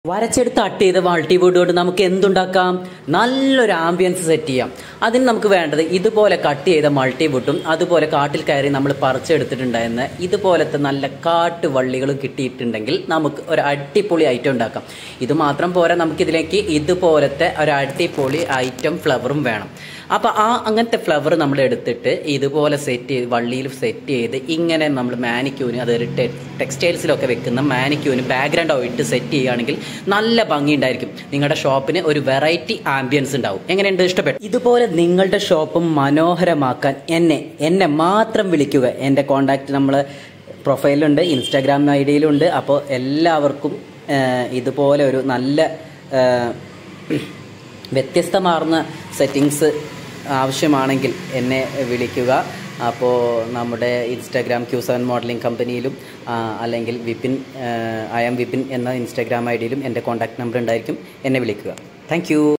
വരച്ചെടുത്ത് cut ചെയ്ത multiwood കൊണ്ട് നമുക്ക് എന്തുണ്ടാക്കാം നല്ലൊരു ആംബിയൻസ് സെറ്റ് ചെയ്യാം അതിന് നമുക്ക് വേണ്ടത് ഇതുപോലെ കട്ട് ചെയ്ത മൾട്ടിവുഡും അതുപോലെ കാട്ടിൽ കയറി നമ്മൾ പറിച്ചെടുത്തിട്ടുണ്ടായിരുന്ന ഇതുപോലത്തെ നല്ല കാട്ടുവള്ളികളും കിട്ടിയിട്ടുണ്ടെങ്കിൽ നമുക്ക് ഒരു അടിപൊളി ഐറ്റം ഉണ്ടാക്കാം ഇത് മാത്രം പോരാ നമുക്കിതിലേക്ക് ഇതുപോലത്തെ ഒരു അടിപൊളി ഐറ്റം ഫ്ലവറും വേണം അപ്പോൾ ആ അങ്ങനത്തെ ഫ്ലവർ നമ്മൾ എടുത്തിട്ട് ഇതുപോലെ സെറ്റ് ചെയ്ത് വള്ളിയിൽ സെറ്റ് ചെയ്ത് ഇങ്ങനെ നമ്മൾ മാനിക്യൂന് അതൊരു ടെക്സ്റ്റൈൽസിലൊക്കെ വെക്കുന്ന മാനിക്യൂന് ബാക്ക്ഗ്രൗണ്ട് ആയിട്ട് സെറ്റ് ചെയ്യുകയാണെങ്കിൽ നല്ല ഭംഗി ഉണ്ടായിരിക്കും നിങ്ങളുടെ ഷോപ്പിന് ഒരു വെറൈറ്റി ആംബിയൻസ് ഉണ്ടാവും എങ്ങനെയുണ്ട് ഇഷ്ടപ്പെട്ടു ഇതുപോലെ നിങ്ങളുടെ ഷോപ്പ് മനോഹരമാക്കാൻ എന്നെ എന്നെ മാത്രം വിളിക്കുക എൻ്റെ കോണ്ടാക്ട് നമ്മൾ പ്രൊഫൈലുണ്ട് ഇൻസ്റ്റാഗ്രാം ഐ ഡിയിലുണ്ട് അപ്പോൾ എല്ലാവർക്കും ആ, ഇതുപോലെ ഒരു നല്ല ആ, വ്യത്യസ്തമാർന്ന സെറ്റിങ്സ് ആവശ്യമാണെങ്കിൽ എന്നെ വിളിക്കുക അപ്പോൾ നമ്മുടെ ഇൻസ്റ്റാഗ്രാം ക്യൂ സെവൻ മോഡലിംഗ് കമ്പനിയിലും ആ, അല്ലെങ്കിൽ വിപിൻ ഐ എം വിപിൻ എന്ന ഇൻസ്റ്റാഗ്രാം ഐ ഡിയിലും എൻ്റെ കോൺടാക്ട് നമ്പർ ഉണ്ടായിരിക്കും എന്നെ വിളിക്കുക താങ്ക്